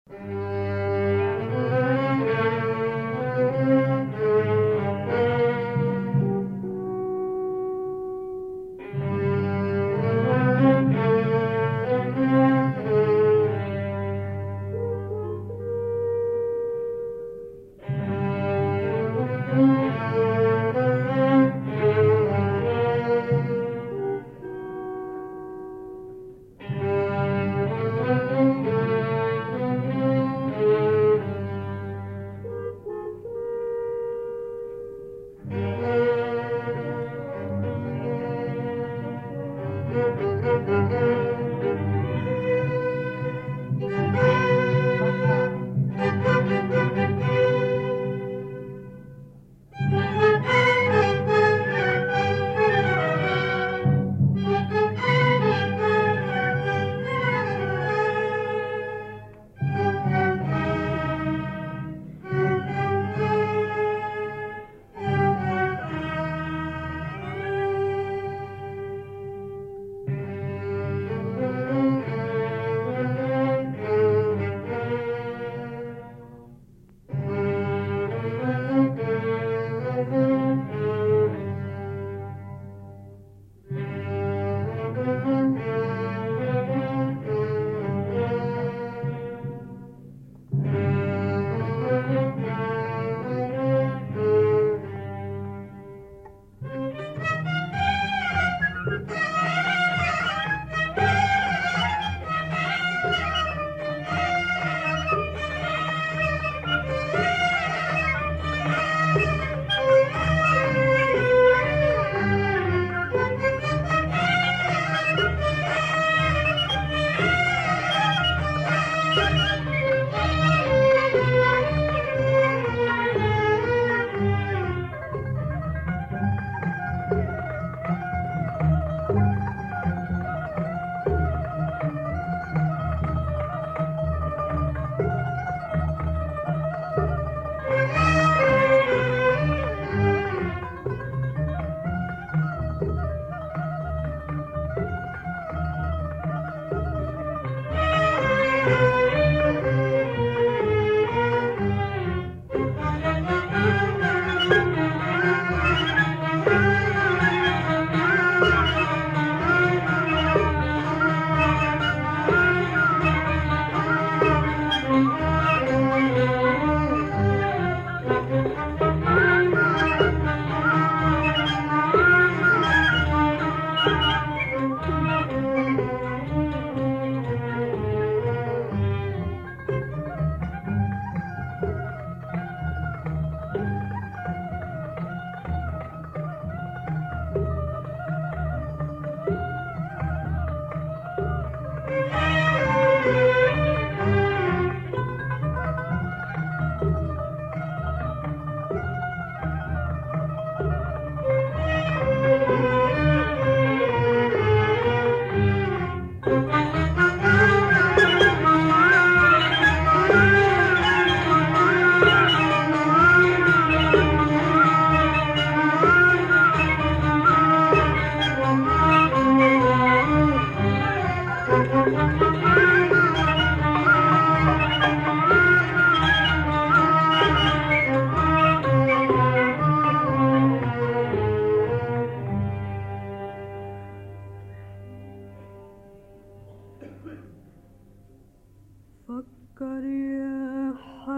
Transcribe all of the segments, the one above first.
فكر يا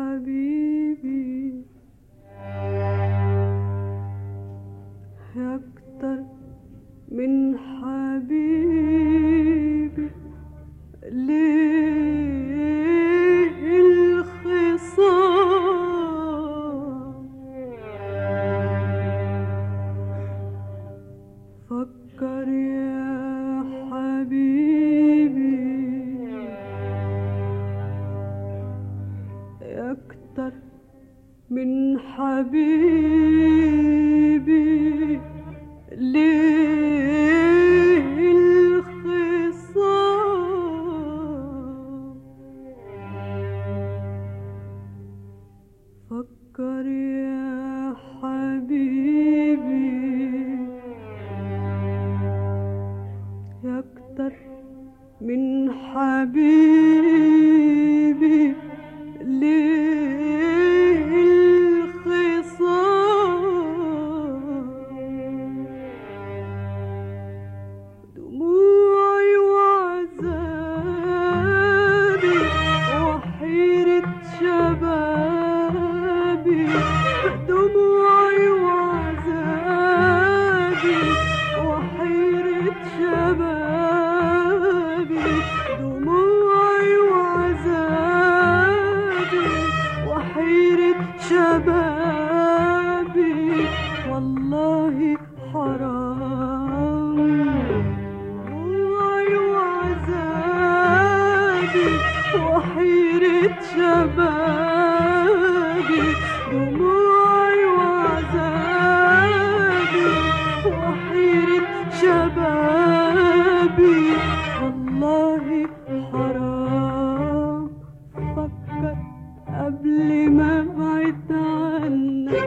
حبيبي يا أكتر من حبيبي ليه الخصام فكر يا حبيبي أكتر من حبيبي ليه الخصام فكر يا حبيبي أكتر من حبيبي شبابي دموعي وعذابي وحيرة شبابي والله حرام فكر قبل ما ابعد عنك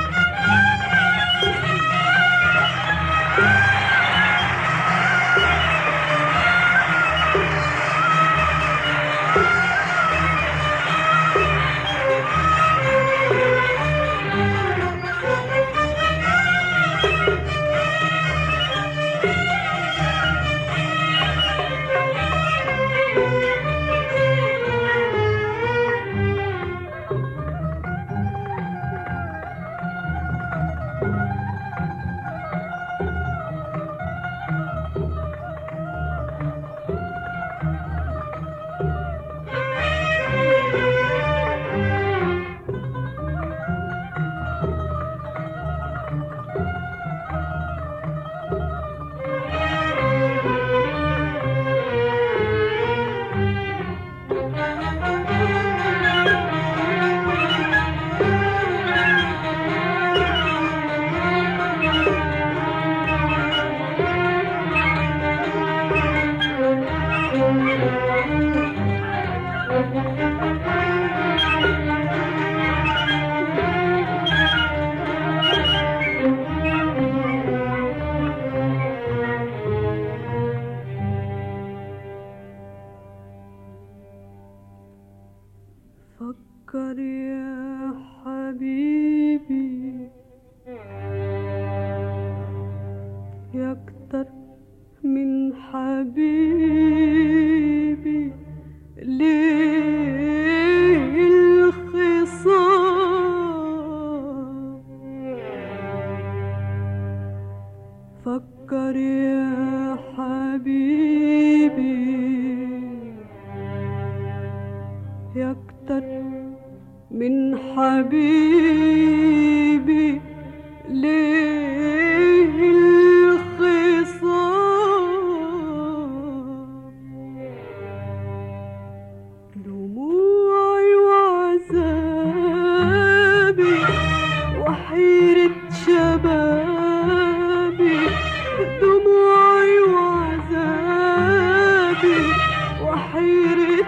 فكر يا حبيبي يا اكتر من حبيبي ليه الخصام فكر يا حبيبي يا اكتر من حبيبي ليه الخصام دموعي وعذابي وحيرة شبابي دموعي وعذابي وحيرة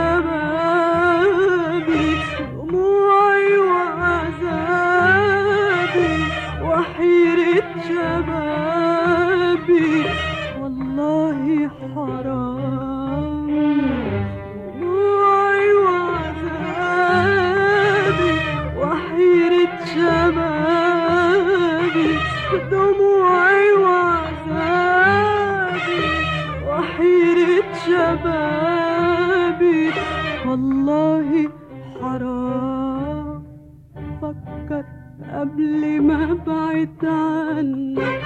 شبابي دموعي وعذابي وحيرة شبابي والله حرام دموعي وعذابي وحيرة شبابي دموعي وعذابي وحيرة شبابي والله حرام فكر قبل ما ابعد عنك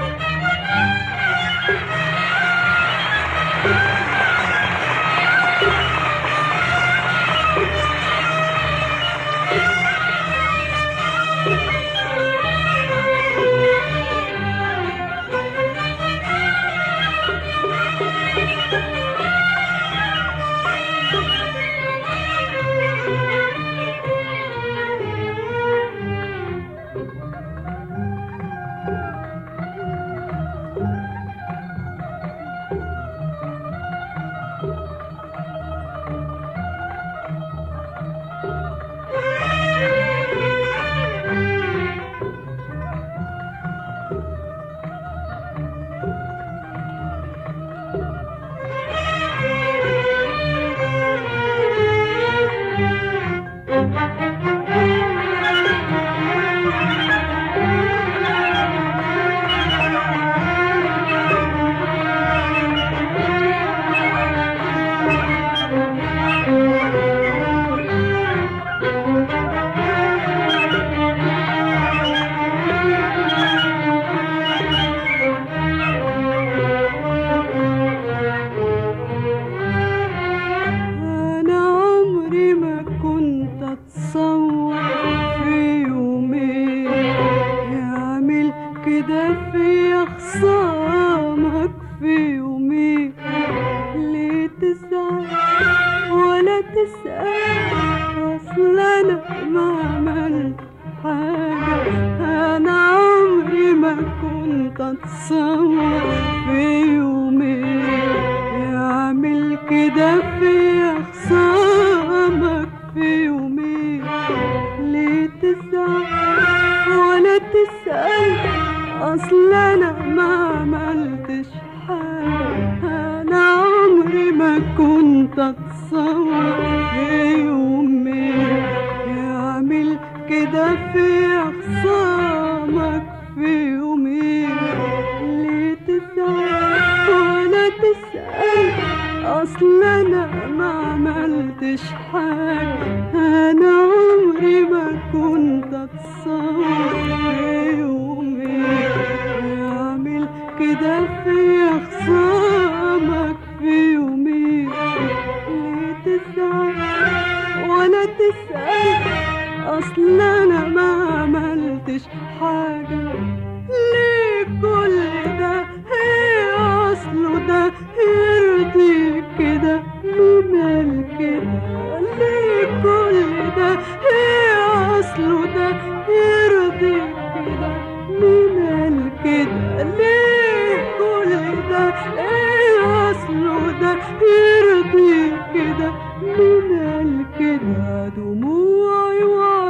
تتصور في يومين يعمل كده فيا خصامك في يومين ليه تزعل ولا تسأل أصل أنا ما عملتش حاجة أنا عمري ما كنت أتصور في يومين يعمل كده في خصامك في يومين ليه تزعل ولا تسأل أصل أنا ما عملتش حاجة أنا عمري ما كنت أتصور في يومين يعمل كده في خصامك في يومين ليه تزعل ولا تسأل أصل أنا ما عملتش حاجة ليه كل ده هي أصله ده يرضي كده مين قال كده ليه كل ده هي أصله ده يرضي كده مين قال كده ليه كل ده ايه اصله ده يرضي كده مين قال كده دموعي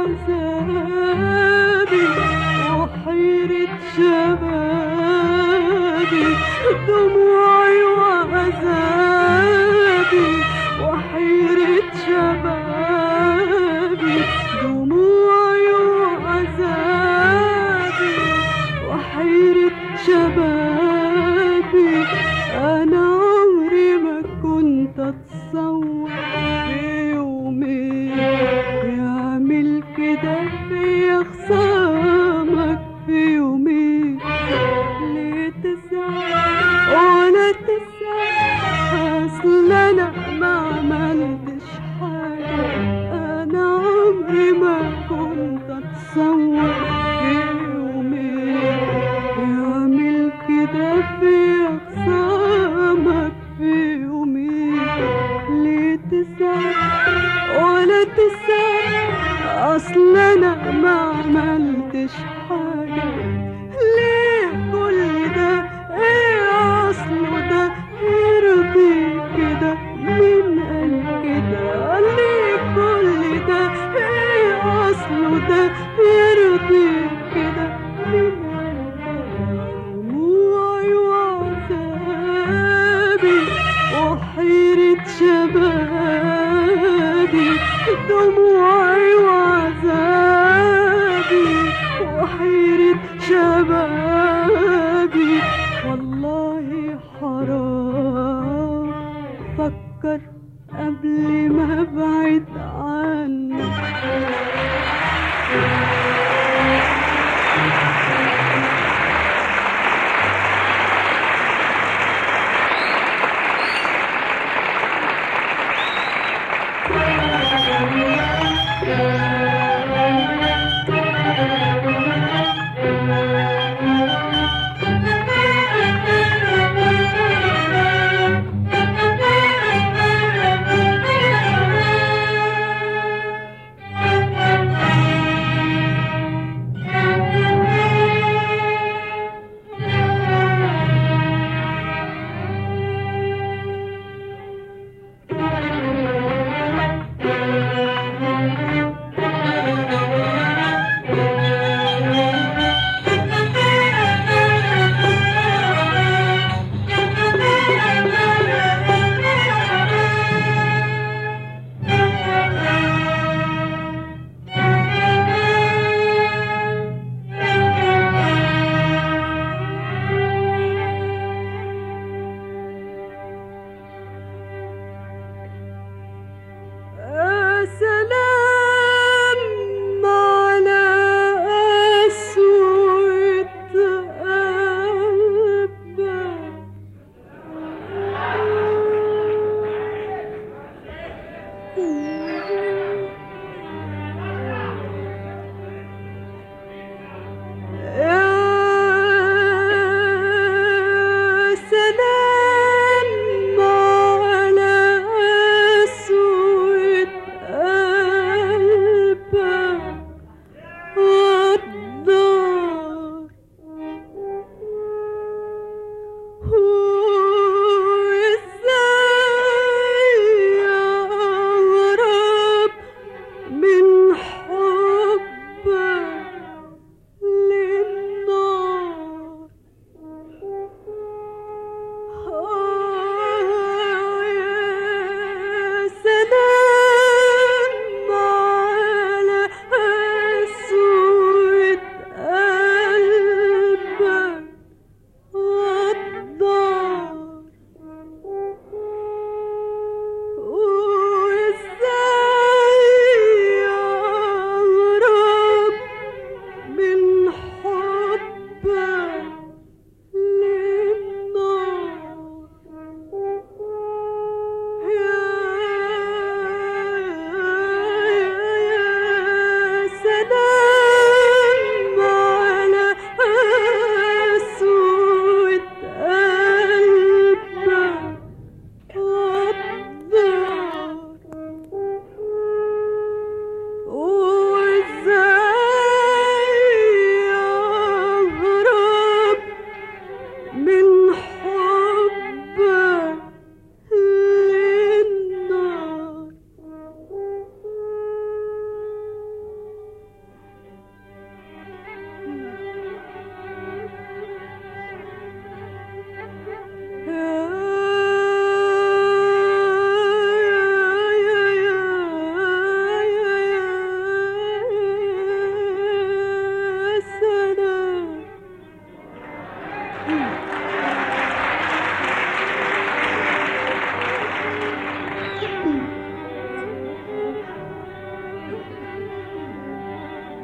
وعذابي وحيرة شبابي دموعي وعذابي وحيرة شبابي دموعي وعذابي وحيرة شبابي أنا عمري ما كنت أتصور في يومين يعمل كده في خصامك في يومين ليه تزعل ولا تسأل أصل أنا ما عملتش حاجة أنا عمري ما كنت أتصور في يومين يعمل كده في خصامك في يومين ليه تزعل ولا تسأل أصل أنا ما عملتش حاجة ليه كل ده إيه أصله ده يرضي كده مين قال كده ليه كل ده إيه أصله ده يرضي كده مين قال كده دموعي وعذابي وحيرة شبابي دموعي وعذابي وحيرة شبابي والله حرام فكر قبل ما ابعد عنك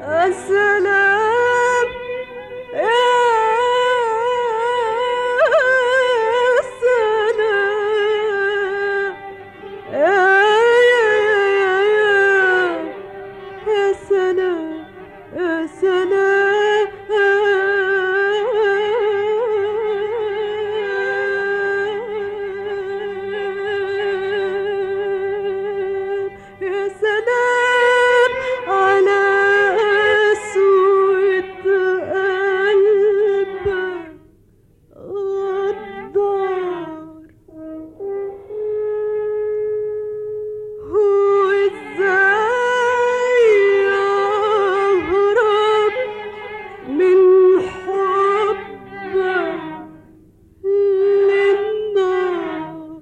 يا سلام يا سلام يا يا يا يا سلام يا سلام يا سلام على قسوة قلبك غدار هو ازاي اهرب من حبك للنار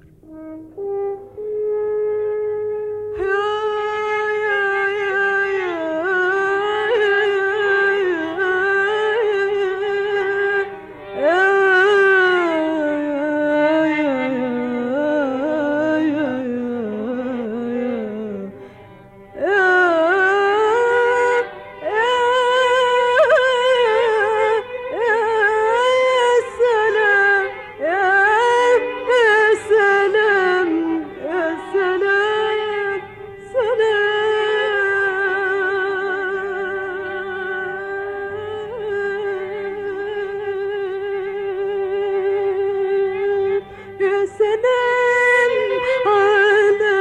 يا سلام على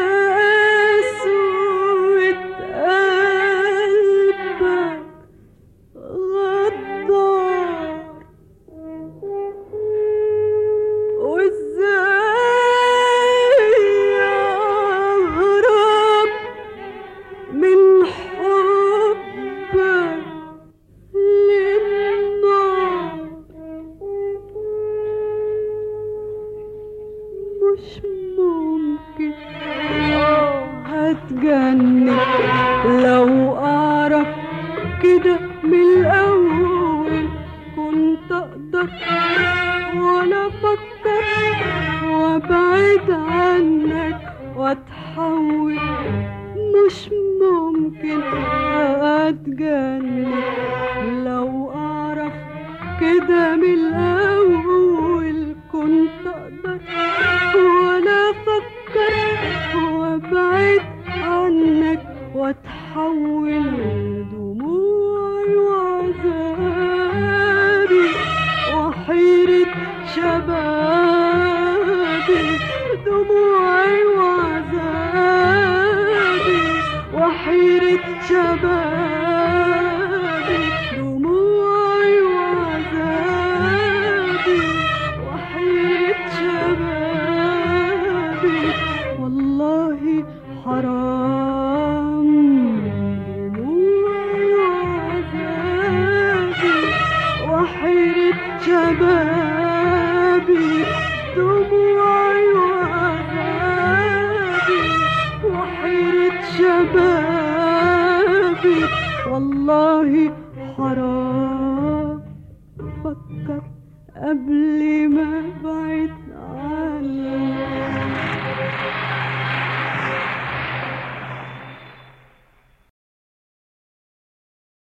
قسوة قلبك غدار وازاي اهرب من حبك للنار مش ممكن اه هتجنن لو اعرف كده من الاول كنت اقدر ولا افكر وابعد عنك واتحول مش ممكن اتجنن لو اعرف كده من الاول كنت اقدر ولا افكر وابعد عنك واتحول دموعي وعذابي وحيرة شبابي دموعي وعذابي وحيرة شبابي دموعي وعذابي وحيرة شبابي والله حرام دموعي وعذابي وحيرة شبابي دموعي وعذابي وحيرة شبابي والله حرام فكر قبل ما ابعد